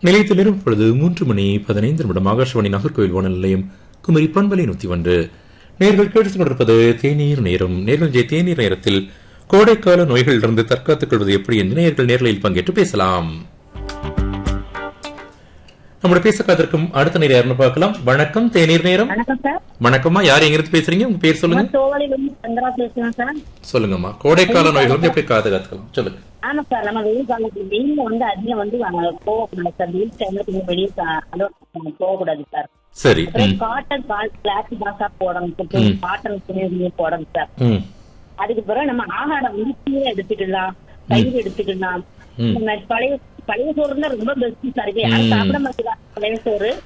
நிலையத்தில் இருக்கும் பொழுது மூன்று மணி பதினைந்து நிமிடம் ஆகாஷவாணி நாகர்கோவில் வானொலி நிலையம் குமரி பண்பலை நூத்தி ஒன்று நேர்கள் கேட்டுக் கொண்டிருப்பது தேநீர் நேரம் நேர்கள் ஜெய தேநீர் நேரத்தில் கோடைக்கால நோய்களிலிருந்து தற்காத்துக் கொள்வது எப்படி என்று நேர்கள் நேர்களில் பங்கேற்று பேசலாம் நம்முடைய பேச காத்திருக்கும் அடுத்த நேரம் யாருன்னு பார்க்கலாம் வணக்கம் தேநீர் நேரம் வணக்கம் சார் வணக்கம்மா யார் எங்கிருந்து பேசுறீங்க உங்க பேர் சொல்லுங்க நான் தோவலில இருந்து சந்திரா பேசுறேன் சார் சொல்லுங்கம்மா கோடைக்கால நோய்கள் எப்படி காத்து காத்துக்கலாம் சொல்லுங்க ஆமா சார் நம்ம வெயில் காலத்துல வெயில்ல வந்து அதிகம் வந்து நாங்க போகக்கூடாது சார் வெயில் டைம்ல கொஞ்சம் வெளியே அலோட் போகக்கூடாது சார் சரி அப்புறம் ம் காட்டன் கிளாஸ் பாசா போடணும் சார் காட்டன் துணி போடணும் சார் ம் அதுக்கு பிறகு நம்ம ஆகாரம் வந்து கீரை எடுத்துக்கலாம் தயிர் எடுத்துக்கலாம் ம். இந்த மாதிரி பழைய பழைய சோறு தான் ரொம்ப பெஸ்ட் சார் இது யாரும் சாப்பிட மாட்டேங்கிறாங்க பழைய சோறு